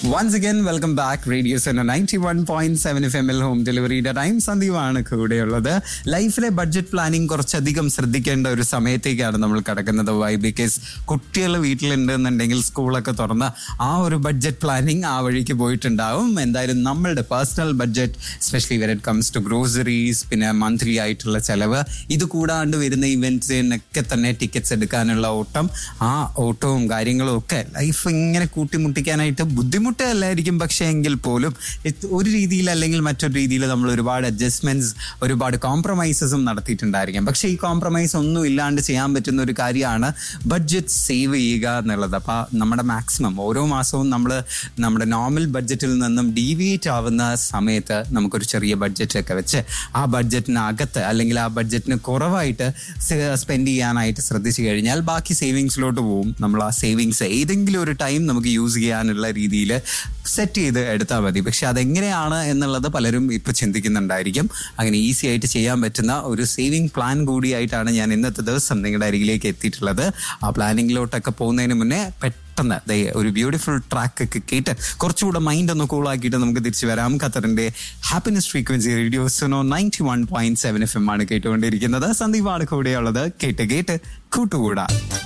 once again welcome back radio centre ninety one point seven F M L home ഡെലിവറിയുടെ time സന്ദീപാണ് കൂടെയുള്ളത് ലൈഫിലെ budget planning കുറച്ചധികം ശ്രദ്ധിക്കേണ്ട ഒരു സമയത്തേക്കാണ് നമ്മൾ കിടക്കുന്നത് വൈ ബിക്കോസ് കുട്ടികൾ വീട്ടിലുണ്ടെന്നുണ്ടെങ്കിൽ സ്കൂളൊക്കെ തുറന്ന് ആ ഒരു ബഡ്ജറ്റ് പ്ലാനിങ് ആ വഴിക്ക് പോയിട്ടുണ്ടാവും എന്തായാലും നമ്മളുടെ personal budget specially when it comes to groceries പിന്നെ മന്ത്ലി ആയിട്ടുള്ള ചെലവ് ഇത് കൂടാണ്ട് വരുന്ന ഇവന്റ്സിനൊക്കെ തന്നെ ടിക്കറ്റ്സ് എടുക്കാനുള്ള ഓട്ടം ആ ഓട്ടവും കാര്യങ്ങളും ഒക്കെ ലൈഫ് ഇങ്ങനെ കൂട്ടിമുട്ടിക്കാനായിട്ട് ബുദ്ധിമുട്ടല്ലായിരിക്കും പക്ഷേ എങ്കിൽ പോലും ഇത് ഒരു രീതിയിൽ അല്ലെങ്കിൽ മറ്റൊരു രീതിയിൽ നമ്മൾ ഒരുപാട് അഡ്ജസ്റ്റ്മെന്റ്സ് ഒരുപാട് കോംപ്രമൈസസും നടത്തിയിട്ടുണ്ടായിരിക്കും പക്ഷേ ഈ കോംപ്രമൈസ് ഒന്നും ഇല്ലാണ്ട് ചെയ്യാൻ പറ്റുന്ന ഒരു കാര്യമാണ് ബഡ്ജറ്റ് സേവ് ചെയ്യുക എന്നുള്ളത് അപ്പോൾ നമ്മുടെ മാക്സിമം ഓരോ മാസവും നമ്മൾ നമ്മുടെ നോർമൽ ബഡ്ജറ്റിൽ നിന്നും ഡീവിയേറ്റ് ആവുന്ന സമയത്ത് നമുക്കൊരു ചെറിയ ബഡ്ജറ്റ് ഒക്കെ വെച്ച് ആ ബഡ്ജറ്റിനകത്ത് അല്ലെങ്കിൽ ആ ബഡ്ജറ്റിന് കുറവായിട്ട് സ്പെൻഡ് ചെയ്യാനായിട്ട് ശ്രദ്ധിച്ചു കഴിഞ്ഞാൽ ബാക്കി സേവിങ്സിലോട്ട് പോവും നമ്മൾ ആ സേവിങ്സ് ഏതെങ്കിലും ഒരു ടൈം നമുക്ക് യൂസ് ചെയ്യാനുള്ള രീതിയിൽ സെറ്റ് ചെയ്ത് എടുത്താൽ മതി പക്ഷെ അതെങ്ങനെയാണ് എന്നുള്ളത് പലരും ഇപ്പൊ ചിന്തിക്കുന്നുണ്ടായിരിക്കും അങ്ങനെ ഈസി ആയിട്ട് ചെയ്യാൻ പറ്റുന്ന ഒരു സേവിങ് പ്ലാൻ കൂടിയായിട്ടാണ് ഞാൻ ഇന്നത്തെ ദിവസം നിങ്ങളുടെ അരികിലേക്ക് എത്തിയിട്ടുള്ളത് ആ പ്ലാനിങ്ങിലോട്ടൊക്കെ പോകുന്നതിന് മുന്നേ പെട്ടെന്ന് ദേ ഒരു ബ്യൂട്ടിഫുൾ ട്രാക്ക് ഒക്കെ കേട്ട് കുറച്ചുകൂടെ മൈൻഡ് ഒന്ന് കൂൾ ആക്കിയിട്ട് നമുക്ക് തിരിച്ചു വരാം ഖത്തറിന്റെ happiness frequency radio Suno ninety one point seven F M ആണ് കേട്ടുകൊണ്ടിരിക്കുന്നത് സന്ദീപാണ് കൂടെയുള്ളത് കേട്ട് കേട്ട് കൂട്ടുകൂടാ